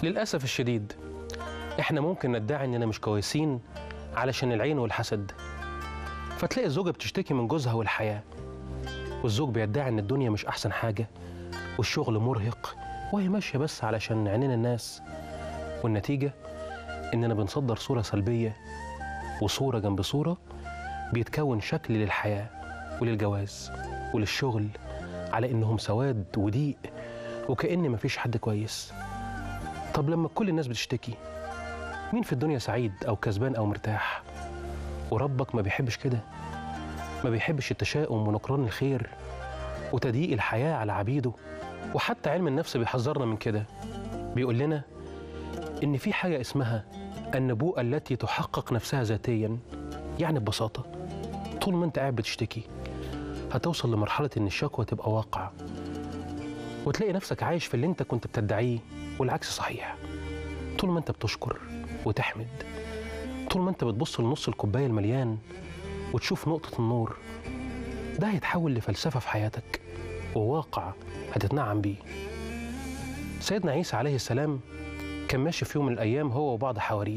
للأسف الشديد إحنا ممكن ندعي إننا مش كويسين علشان العين والحسد فتلاقي الزوجة بتشتكي من جوزها والحياة والزوج بيدعي إن الدنيا مش أحسن حاجة والشغل مرهق وهي ماشية بس علشان عينين الناس والنتيجة إننا بنصدر صورة سلبية وصورة جنب صورة بيتكون شكل للحياة وللجواز وللشغل على إنهم سواد وضيق وكأن مفيش حد كويس طب لما كل الناس بتشتكي مين في الدنيا سعيد أو كسبان أو مرتاح وربك ما بيحبش كده ما بيحبش التشاؤم ونكران الخير وتضييق الحياة على عبيده وحتى علم النفس بيحذرنا من كده بيقول لنا إن في حاجة اسمها النبوءة التي تحقق نفسها ذاتيا يعني ببساطة طول ما أنت قاعد بتشتكي هتوصل لمرحلة إن الشكوى تبقى واقع وتلاقي نفسك عايش في اللي أنت كنت بتدعيه والعكس صحيح طول ما أنت بتشكر وتحمد طول ما أنت بتبص لنص الكوباية المليان وتشوف نقطة النور ده هيتحول لفلسفة في حياتك وواقع هتتنعم بيه سيدنا عيسى عليه السلام كان ماشي في يوم من الأيام هو وبعض حواريه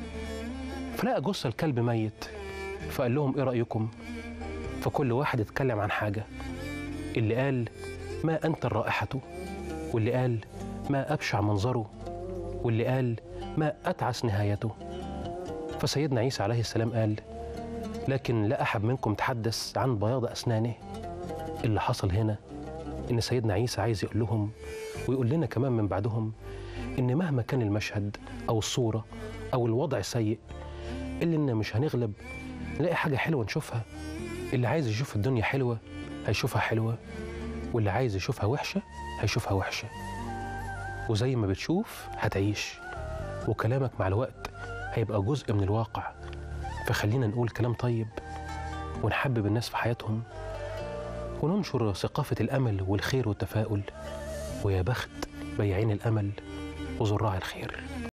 فلقى جثة الكلب ميت فقال لهم إيه رأيكم؟ فكل واحد اتكلم عن حاجة اللي قال ما أنت الرائحة واللي قال ما أبشع منظره واللي قال ما أتعس نهايته فسيدنا عيسى عليه السلام قال لكن لا أحد منكم تحدث عن بياض أسنانه اللي حصل هنا إن سيدنا عيسى عايز يقول لهم ويقول لنا كمان من بعدهم إن مهما كان المشهد أو الصورة أو الوضع سيء إلا إن مش هنغلب نلاقي حاجة حلوة نشوفها اللي عايز يشوف الدنيا حلوة هيشوفها حلوة واللي عايز يشوفها وحشة هيشوفها وحشة وزي ما بتشوف هتعيش وكلامك مع الوقت هيبقى جزء من الواقع فخلينا نقول كلام طيب ونحبب الناس في حياتهم وننشر ثقافة الأمل والخير والتفاؤل ويا بخت بياعين الأمل وزراع الخير